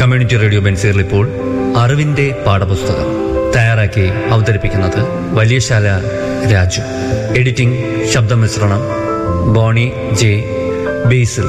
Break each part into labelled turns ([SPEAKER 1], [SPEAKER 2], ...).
[SPEAKER 1] community radio ബെൻസീറിൽ ഇപ്പോൾ അറിവിന്റെ പാഠപുസ്തകം തയ്യാറാക്കി അവതരിപ്പിക്കുന്നത് വലിയശാല രാജു എഡിറ്റിംഗ് ശബ്ദമിശ്രണം ബോണി ജെ ബേസിൽ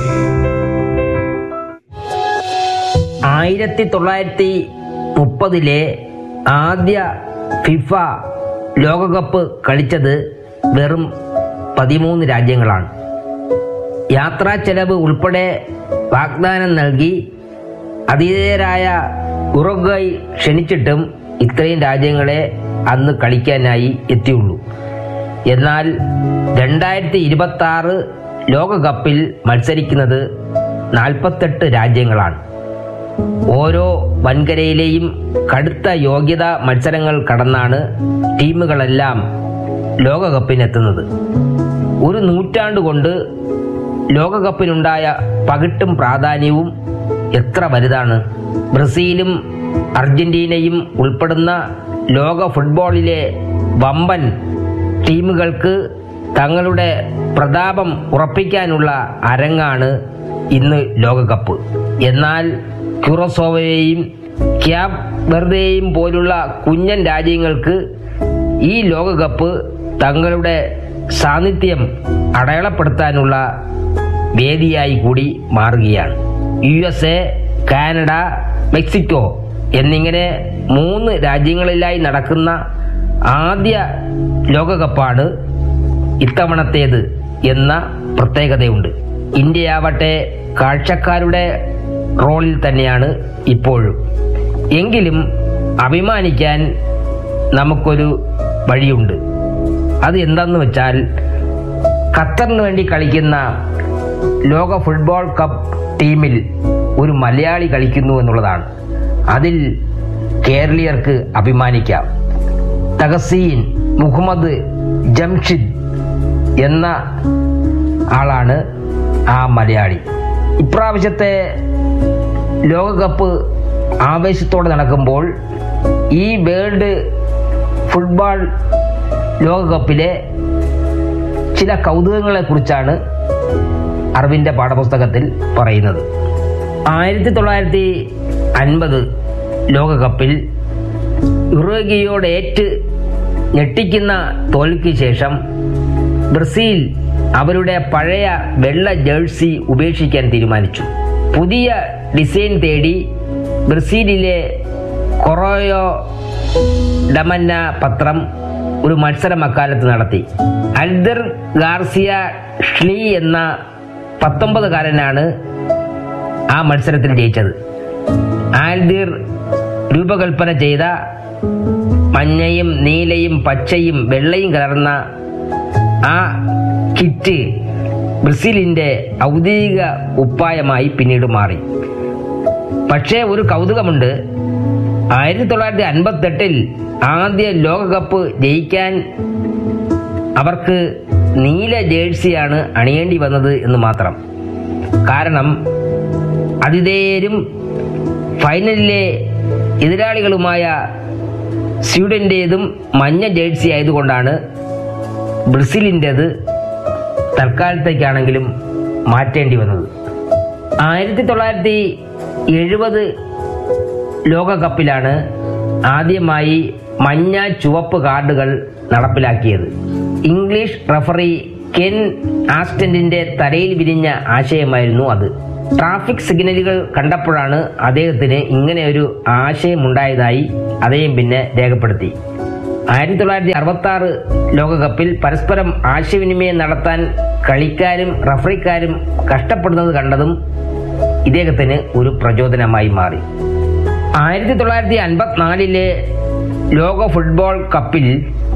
[SPEAKER 2] ആയിരത്തി തൊള്ളായിരത്തി മുപ്പതിലെ ആദ്യ ഫിഫ ലോകകപ്പ് കളിച്ചത് വെറും പതിമൂന്ന് രാജ്യങ്ങളാണ് യാത്രാ ചെലവ് ഉൾപ്പെടെ വാഗ്ദാനം നൽകി അതിഥേയരായ ഉറുഗ്വൈ ക്ഷണിച്ചിട്ടും ഇത്രയും രാജ്യങ്ങളെ അന്ന് കളിക്കാനായി എത്തിയുള്ളൂ എന്നാൽ രണ്ടായിരത്തി ഇരുപത്തി ആറ് ലോകകപ്പിൽ മത്സരിക്കുന്നത് നാൽപ്പത്തെട്ട് രാജ്യങ്ങളാണ് ഓരോ വൻകരയിലെയും കടുത്ത യോഗ്യതാ മത്സരങ്ങൾ കടന്നാണ് ടീമുകളെല്ലാം ലോകകപ്പിനെത്തുന്നത് ഒരു നൂറ്റാണ്ട് കൊണ്ട് ലോകകപ്പിനുണ്ടായ പകിട്ടും പ്രാധാന്യവും എത്ര വലുതാണ് ബ്രസീലും അർജന്റീനയും ഉൾപ്പെടുന്ന ലോക ഫുട്ബോളിലെ വമ്പൻ ടീമുകൾക്ക് തങ്ങളുടെ പ്രതാപം ഉറപ്പിക്കാനുള്ള അരങ്ങാണ് ഇന്ന് ലോകകപ്പ് എന്നാൽ ക്യൂറസോവയെയും ക്യാബ് വെർദയെയും പോലുള്ള കുഞ്ഞൻ രാജ്യങ്ങൾക്ക് ഈ ലോകകപ്പ് തങ്ങളുടെ സാന്നിധ്യം അടയാളപ്പെടുത്താനുള്ള വേദിയായി കൂടി മാറുകയാണ് U S A Canada Mexico എന്നിങ്ങനെ മൂന്ന് രാജ്യങ്ങളിലായി നടക്കുന്ന ആദ്യ ലോകകപ്പാണ് ഇത്തവണത്തേത് എന്ന പ്രത്യേകതയുണ്ട് ഇന്ത്യയാവട്ടെ കാഴ്ചക്കാരുടെ റോളിൽ തന്നെയാണ് ഇപ്പോഴും എങ്കിലും അഭിമാനിക്കാൻ നമുക്കൊരു വഴിയുണ്ട് അത് എന്താന്ന് വെച്ചാൽ ഖത്തറിന് വേണ്ടി കളിക്കുന്ന ലോക ഫുട്ബോൾ കപ്പ് ടീമിൽ ഒരു മലയാളി കളിക്കുന്നു എന്നുള്ളതാണ് അതിൽ കേരളീയർക്ക് അഭിമാനിക്കാം തഹസീൻ മുഹമ്മദ് ജംഷിദ് എന്ന ആളാണ് ആ മലയാളി ഇപ്രാവശ്യത്തെ ലോകകപ്പ് ആവേശത്തോടെ നടക്കുമ്പോൾ ഈ വേൾഡ് ഫുട്ബോൾ ലോകകപ്പിലെ ചില കൗതുകങ്ങളെ കുറിച്ചാണ് അറിവിന്റെ പാഠപുസ്തകത്തിൽ പറയുന്നത് ആയിരത്തി തൊള്ളായിരത്തി അൻപത് ലോകകപ്പിൽ യുറോഗിയോട് ഏറ്റ് ഞെട്ടിക്കുന്ന തോൽവിക്ക് ശേഷം ബ്രസീൽ അവരുടെ പഴയ വെള്ള ജേഴ്സി ഉപേക്ഷിക്കാൻ തീരുമാനിച്ചു പുതിയ ഡിസൈൻ തേടി ബ്രസീലിലെ കൊറോയോ ഡമന്ന പത്രം ഒരു മത്സരം അക്കാലത്ത് നടത്തി അൽദർ ഗാർസിയ ഷ്ലീ എന്ന പത്തൊമ്പതുകാരനാണ് ആ മത്സരത്തിൽ ജയിച്ചത് ആൽദീർ രൂപകൽപ്പന ചെയ്ത മഞ്ഞയും നീലയും പച്ചയും വെള്ളയും കലർന്ന ആ കിറ്റ് ബ്രസീലിന്റെ ഔദ്യോഗിക ഉപ്പായമായി പിന്നീട് മാറി പക്ഷേ ഒരു കൗതുകമുണ്ട് ആയിരത്തി തൊള്ളായിരത്തി അൻപത്തെട്ടിൽ ആദ്യ ലോകകപ്പ് ജയിക്കാൻ അവർക്ക് നീല ജേഴ്സിയാണ് അണിയേണ്ടി വന്നത് എന്ന് മാത്രം കാരണം അതിഥേയരും ഫൈനലിലെ എതിരാളികളുമായ സ്വീഡന്റേതും മഞ്ഞ ജേഴ്സി ആയതുകൊണ്ടാണ് ബ്രസീലിൻ്റെത് തൽക്കാലത്തേക്കാണെങ്കിലും മാറ്റേണ്ടി വന്നത് ആയിരത്തി തൊള്ളായിരത്തി എഴുപത് ലോകകപ്പിലാണ് ആദ്യമായി മഞ്ഞ ചുവപ്പ് കാർഡുകൾ നടപ്പിലാക്കിയത് ഇംഗ്ലീഷ് റഫറി കെൻ ആസ്റ്റന്റിന്റെ തലയിൽ വിരിഞ്ഞ ആശയമായിരുന്നു അത് ട്രാഫിക് സിഗ്നലുകൾ കണ്ടപ്പോഴാണ് അദ്ദേഹത്തിന് ഇങ്ങനെ ഒരു ആശയമുണ്ടായതായി അദ്ദേഹം പിന്നെ രേഖപ്പെടുത്തി ആയിരത്തി തൊള്ളായിരത്തി അറുപത്തി ആറ് ലോകകപ്പിൽ പരസ്പരം ആശയവിനിമയം നടത്താൻ കളിക്കാരും റഫറിക്കാരും കഷ്ടപ്പെടുന്നത് കണ്ടതും ഇദ്ദേഹത്തിന് ഒരു പ്രചോദനമായി മാറി ആയിരത്തി തൊള്ളായിരത്തി അൻപത്തിനാലിലെ ലോക ഫുട്ബോൾ കപ്പിൽ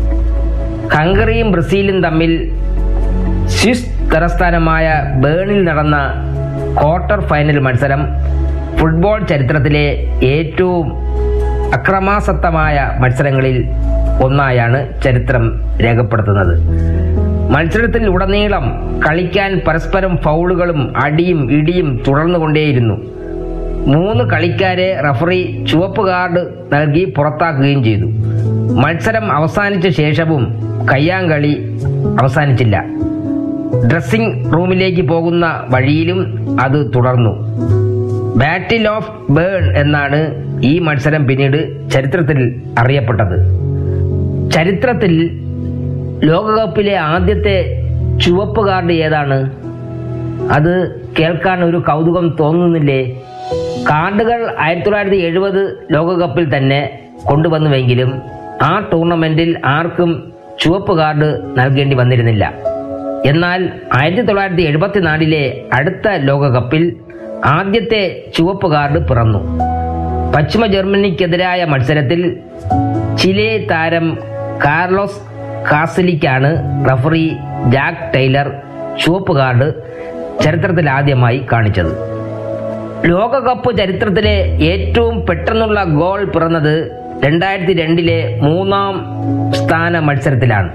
[SPEAKER 2] ഹംഗറിയും ബ്രസീലും തമ്മിൽ സ്വിസ് തലസ്ഥാനമായ ബേണിൽ നടന്ന ക്വാർട്ടർ ഫൈനൽ മത്സരം ഫുട്ബോൾ ചരിത്രത്തിലെ ഏറ്റവും അക്രമാസക്തമായ മത്സരങ്ങളിൽ ഒന്നായാണ് ചരിത്രം രേഖപ്പെടുത്തുന്നത് മത്സരത്തിൽ ഉടനീളം കളിക്കാൻ പരസ്പരം ഫൗളുകളും അടിയും ഇടിയും തുടർന്നുകൊണ്ടേയിരുന്നു മൂന്ന് കളിക്കാരെ റഫറി ചുവപ്പ് കാർഡ് നൽകി പുറത്താക്കുകയും ചെയ്തു മത്സരം അവസാനിച്ച ശേഷവും കയ്യാങ്കളി അവസാനിച്ചില്ല ഡ്രസ്സിംഗ് റൂമിലേക്ക് പോകുന്ന വഴിയിലും അത് തുടർന്നു ബാറ്റിൽ ഓഫ് ബേൺ എന്നാണ് ഈ മത്സരം പിന്നീട് ചരിത്രത്തിൽ അറിയപ്പെട്ടത് ചരിത്രത്തിൽ ലോകകപ്പിലെ ആദ്യത്തെ ചുവപ്പ് കാർഡ് ഏതാണ് അത് കേൾക്കാൻ ഒരു കൗതുകം തോന്നുന്നില്ലേ കാർഡുകൾ ആയിരത്തി തൊള്ളായിരത്തി എഴുപത് ലോകകപ്പിൽ തന്നെ കൊണ്ടുവന്നുവെങ്കിലും ആ ടൂർണമെന്റിൽ ആർക്കും ചുവപ്പ് കാർഡ് നൽകേണ്ടി വന്നിരുന്നില്ല എന്നാൽ ആയിരത്തി തൊള്ളായിരത്തി എഴുപത്തിനാലിലെ അടുത്ത ലോകകപ്പിൽ ആദ്യത്തെ ചുവപ്പ് കാർഡ് പിറന്നു പശ്ചിമ ജർമ്മനിക്കെതിരായ മത്സരത്തിൽ ചിലെ താരം കാർലോസ് കാസലിക്കാണ് റഫറി ജാക്ക് ടൈലർ ചുവപ്പ് കാർഡ് ചരിത്രത്തിൽ ആദ്യമായി കാണിച്ചത് ലോകകപ്പ് ചരിത്രത്തിലെ ഏറ്റവും പെട്ടെന്നുള്ള ഗോൾ പിറന്നത് രണ്ടായിരത്തി രണ്ടിലെ മൂന്നാം സ്ഥാന മത്സരത്തിലാണ്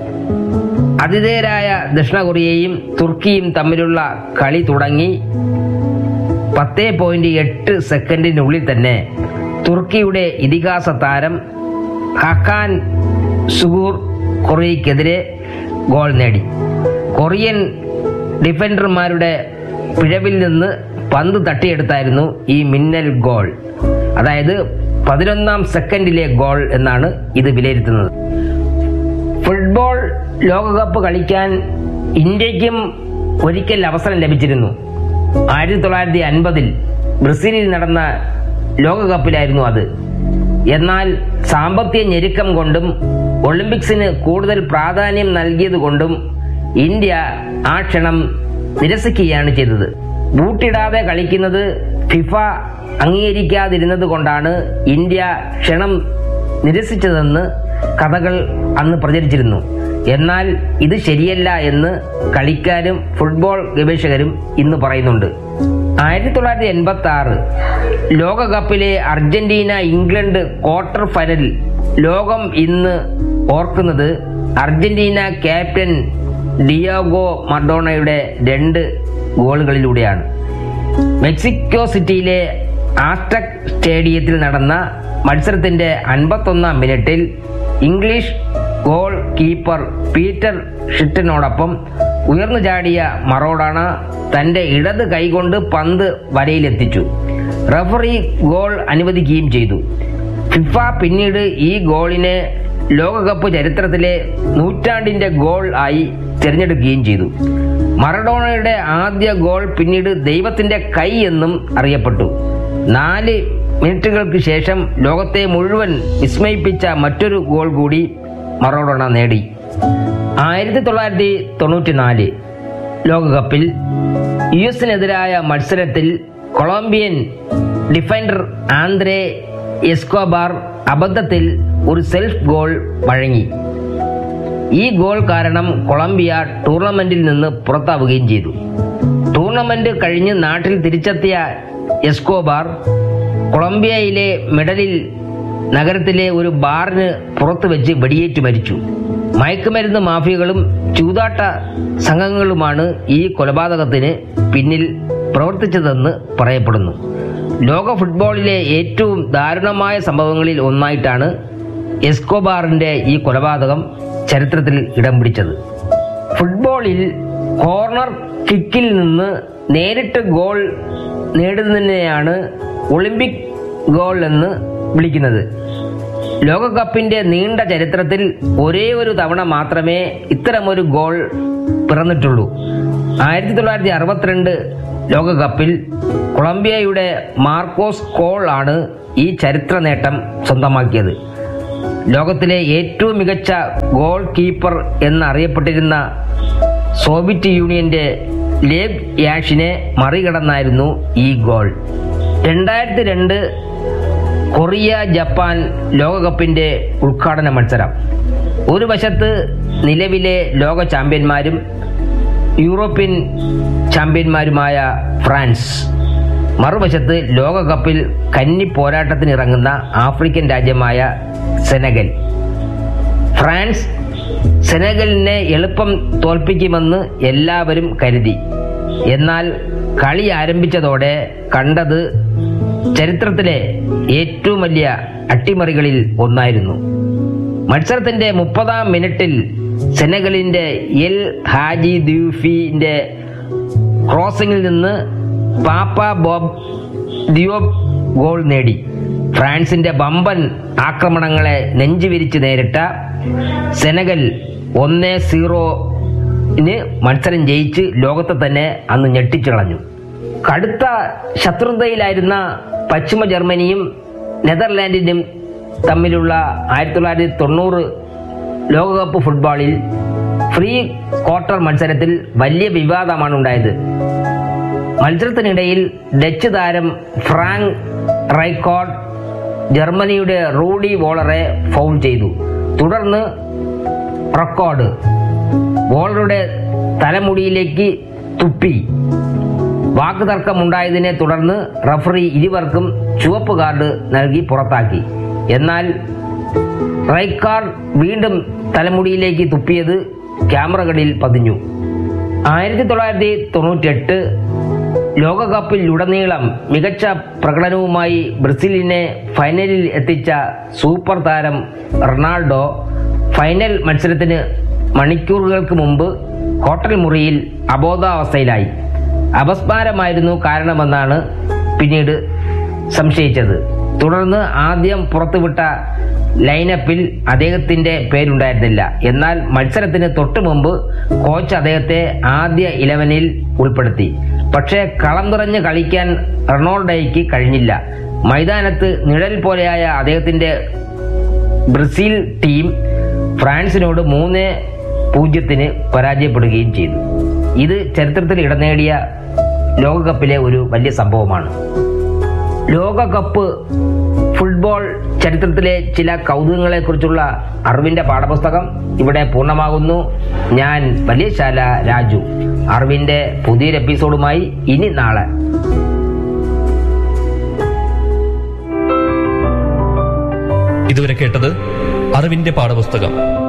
[SPEAKER 2] ആതിഥേയരായ ദക്ഷിണ കൊറിയയും തുർക്കിയും തമ്മിലുള്ള കളി തുടങ്ങി പത്ത് പോയിന്റ് എട്ട് സെക്കൻഡിനുള്ളിൽ തന്നെ തുർക്കിയുടെ ഇതിഹാസ താരം ഹക്കാൻ സുഗൂർ കൊറിയയ്ക്കെതിരെ ഗോൾ നേടി കൊറിയൻ ഡിഫൻഡർമാരുടെ പിഴവിൽ നിന്ന് പന്ത് തട്ടിയെടുത്തായിരുന്നു ഈ മിന്നൽ ഗോൾ അതായത് പതിനൊന്നാം സെക്കൻഡിലെ ഗോൾ എന്നാണ് ഇത് വിലയിരുത്തുന്നത് ഫുട്ബോൾ ലോകകപ്പ് കളിക്കാൻ ഇന്ത്യക്കും ഒരിക്കൽ അവസരം ലഭിച്ചിരുന്നു ആയിരത്തി തൊള്ളായിരത്തി അൻപതിൽ ബ്രസീലിൽ നടന്ന ലോകകപ്പിലായിരുന്നു അത് എന്നാൽ സാമ്പത്തിക ഞെരുക്കം കൊണ്ടും ഒളിമ്പിക്സിന് കൂടുതൽ പ്രാധാന്യം നൽകിയതുകൊണ്ടും ഇന്ത്യ ആ ക്ഷണം നിരസിക്കുകയാണ് ചെയ്തത് ബൂട്ടിടാതെ കളിക്കുന്നത് ഫിഫ അംഗീകരിക്കാതിരുന്നത് കൊണ്ടാണ് ഇന്ത്യ ക്ഷണം നിരസിച്ചതെന്ന് കഥകൾ അന്ന് പ്രചരിച്ചിരുന്നു എന്നാൽ ഇത് ശരിയല്ല എന്ന് കളിക്കാരും ഫുട്ബോൾ ഗവേഷകരും ഇന്ന് പറയുന്നുണ്ട് ആയിരത്തി തൊള്ളായിരത്തി എൺപത്തി ആറ് ലോകകപ്പിലെ അർജന്റീന ഇംഗ്ലണ്ട് ക്വാർട്ടർ ഫൈനൽ ലോകം ഇന്ന് ഓർക്കുന്നത് അർജന്റീന ക്യാപ്റ്റൻ ഡിയാഗോ മഡോണയുടെ രണ്ട് ഗോളുകളിലൂടെയാണ് മെക്സിക്കോ സിറ്റിയിലെ ആസ്ട്രക് സ്റ്റേഡിയത്തിൽ നടന്ന മത്സരത്തിന്റെ അൻപത്തൊന്നാം മിനിറ്റിൽ ഇംഗ്ലീഷ് ഗോൾ കീപ്പർ പീറ്റർ ഷിറ്റനോടൊപ്പം ഉയർന്നു ചാടിയ മറോഡാണ തന്റെ ഇടത് കൈകൊണ്ട് പന്ത് വരയിലെത്തിച്ചു റഫറി ഗോൾ അനുവദിക്കുകയും ചെയ്തു ഫിഫ പിന്നീട് ഈ ഗോളിനെ ലോകകപ്പ് ചരിത്രത്തിലെ നൂറ്റാണ്ടിന്റെ ഗോൾ ആയി തിരഞ്ഞെടുക്കുകയും ചെയ്തു മറഡോണയുടെ ആദ്യ ഗോൾ പിന്നീട് ദൈവത്തിന്റെ കൈ എന്നും അറിയപ്പെട്ടു നാല് മിനിറ്റുകൾക്ക് ശേഷം ലോകത്തെ മുഴുവൻ വിസ്മയിപ്പിച്ച മറ്റൊരു ഗോൾ കൂടി മറഡോണ നേടി ആയിരത്തി തൊള്ളായിരത്തി തൊണ്ണൂറ്റിനാല് ലോകകപ്പിൽ യു എസിനെതിരായ മത്സരത്തിൽ കൊളംബിയൻ ഡിഫൻഡർ ആന്ദ്രേ എസ്കോബാർ അബദ്ധത്തിൽ ഒരു സെൽഫ് ഗോൾ വഴങ്ങി ഈ ഗോൾ കാരണം കൊളംബിയ ടൂർണമെന്റിൽ നിന്ന് പുറത്താവുകയും ചെയ്തു ടൂർണമെന്റ് കഴിഞ്ഞ് നാട്ടിൽ തിരിച്ചെത്തിയ എസ്കോബാർ കൊളംബിയയിലെ മെഡലിൽ നഗരത്തിലെ ഒരു ബാറിന് പുറത്തു വെച്ച് വെടിയേറ്റ് മരിച്ചു മയക്കുമരുന്ന് മാഫിയകളും ചൂതാട്ട സംഘങ്ങളുമാണ് ഈ കൊലപാതകത്തിന് പിന്നിൽ പ്രവർത്തിച്ചതെന്ന് പറയപ്പെടുന്നു ലോക ഫുട്ബോളിലെ ഏറ്റവും ദാരുണമായ സംഭവങ്ങളിൽ ഒന്നായിട്ടാണ് എസ്കോബാറിന്റെ ഈ കൊലപാതകം ചരിത്രത്തിൽ ഇടം പിടിച്ചത് ഫുട്ബോളിൽ കോർണർ കിക്കിൽ നിന്ന് നേരിട്ട് ഗോൾ നേടുന്നതിനെയാണ് ഒളിമ്പിക് ഗോൾ എന്ന് വിളിക്കുന്നത് ലോകകപ്പിന്റെ നീണ്ട ചരിത്രത്തിൽ ഒരേ ഒരു തവണ മാത്രമേ ഇത്തരമൊരു ഗോൾ പിറന്നിട്ടുള്ളൂ ആയിരത്തി തൊള്ളായിരത്തി അറുപത്തിരണ്ട് ലോകകപ്പിൽ കൊളംബിയയുടെ മാർക്കോസ് കോൾ ആണ് ഈ ചരിത്ര നേട്ടം സ്വന്തമാക്കിയത് ലോകത്തിലെ ഏറ്റവും മികച്ച ഗോൾ കീപ്പർ എന്നറിയപ്പെട്ടിരുന്ന സോവിയറ്റ് യൂണിയന്റെ ലേബ് യാഷിനെ മറികടന്നായിരുന്നു ഈ ഗോൾ രണ്ടായിരത്തി രണ്ട് കൊറിയ ജപ്പാൻ ലോകകപ്പിന്റെ ഉദ്ഘാടന മത്സരം ഒരു വശത്ത് നിലവിലെ ലോക ചാമ്പ്യന്മാരും യൂറോപ്യൻ ചാമ്പ്യന്മാരുമായ ഫ്രാൻസ് മറുവശത്ത് ലോകകപ്പിൽ കന്നി പോരാട്ടത്തിനിറങ്ങുന്ന ആഫ്രിക്കൻ രാജ്യമായ സെനഗൽ ഫ്രാൻസ് സെനഗലിനെ എളുപ്പം തോൽപ്പിക്കുമെന്ന് എല്ലാവരും കരുതി എന്നാൽ കളി ആരംഭിച്ചതോടെ കണ്ടത് ചരിത്രത്തിലെ ഏറ്റവും വലിയ അട്ടിമറികളിൽ ഒന്നായിരുന്നു മത്സരത്തിന്റെ മുപ്പതാം മിനിറ്റിൽ സെനഗലിന്റെ എൽ ഹാജി ദ്യൂഫിന്റെ ക്രോസിംഗിൽ നിന്ന് പാപ്പ ബോബ് ദിയോബ് ഗോൾ നേടി ഫ്രാൻസിന്റെ വമ്പൻ ആക്രമണങ്ങളെ നെഞ്ചുവിരിച്ച് നേരിട്ട സെനഗൽ ഒന്ന് സീറോന് മത്സരം ജയിച്ച് ലോകത്തെ തന്നെ അന്ന് ഞെട്ടിച്ചു കളഞ്ഞു കടുത്ത ശത്രുതയിലായിരുന്ന പശ്ചിമ ജർമ്മനിയും നെതർലാൻഡിനും തമ്മിലുള്ള ആയിരത്തി തൊള്ളായിരത്തി തൊണ്ണൂറ് ലോകകപ്പ് ഫുട്ബോളിൽ ഫ്രീ ക്വാർട്ടർ മത്സരത്തിൽ വലിയ വിവാദമാണ് ഉണ്ടായത് മത്സരത്തിനിടയിൽ ഡച്ച് താരം ഫ്രാങ്ക് റൈക്കോർഡ് ജർമ്മനിയുടെ റൂഡി വോളറെ ഫൗൾ ചെയ്തു തുടർന്ന് റെക്കോർഡ് വോളറുടെ തലമുടിയിലേക്ക് തുപ്പി വാക്കുതർക്കമുണ്ടായതിനെ തുടർന്ന് റഫറി ഇരുവർക്കും ചുവപ്പ് കാർഡ് നൽകി പുറത്താക്കി എന്നാൽ റൈക്കാർഡ് വീണ്ടും തലമുടിയിലേക്ക് തുപ്പിയത് ക്യാമറകളിൽ പതിഞ്ഞു ആയിരത്തി തൊള്ളായിരത്തി തൊണ്ണൂറ്റെട്ട് ലോകകപ്പിലുടനീളം മികച്ച പ്രകടനവുമായി ബ്രസീലിനെ ഫൈനലിൽ എത്തിച്ച സൂപ്പർ താരം റൊണാൾഡോ ഫൈനൽ മത്സരത്തിന് മണിക്കൂറുകൾക്ക് മുമ്പ് ഹോട്ടൽ മുറിയിൽ അബോധാവസ്ഥയിലായി അപസ്മാരമായിരുന്നു കാരണമെന്നാണ് പിന്നീട് സംശയിച്ചത് തുടർന്ന് ആദ്യം പുറത്തുവിട്ട ലൈനപ്പിൽ അദ്ദേഹത്തിന്റെ പേരുണ്ടായിരുന്നില്ല എന്നാൽ മത്സരത്തിന് തൊട്ടു മുമ്പ് കോച്ച് അദ്ദേഹത്തെ ആദ്യ ഇലവനിൽ ഉൾപ്പെടുത്തി പക്ഷേ കളം തുറഞ്ഞ് കളിക്കാൻ റൊണാൾഡോയ്ക്ക് കഴിഞ്ഞില്ല മൈതാനത്ത് നിഴൽ പോലെയായ അദ്ദേഹത്തിന്റെ ബ്രസീൽ ടീം ഫ്രാൻസിനോട് മൂന്ന് പൂജ്യത്തിന് പരാജയപ്പെടുകയും ചെയ്തു ഇത് ചരിത്രത്തിൽ ഇടം നേടിയ ലോകകപ്പിലെ ഒരു വലിയ സംഭവമാണ് ലോകകപ്പ് ഫുട്ബോൾ ചരിത്രത്തിലെ ചില കൗതുകങ്ങളെക്കുറിച്ചുള്ള അറിവിന്റെ പാഠപുസ്തകം ഇവിടെ പൂർണ്ണമാകുന്നു ഞാൻ വലിയശാല രാജു അറിവിന്റെ പുതിയൊരു എപ്പിസോഡുമായി ഇനി നാളെ
[SPEAKER 1] ഇതുവരെ കേട്ടത് അറിവിന്റെ പാഠപുസ്തകം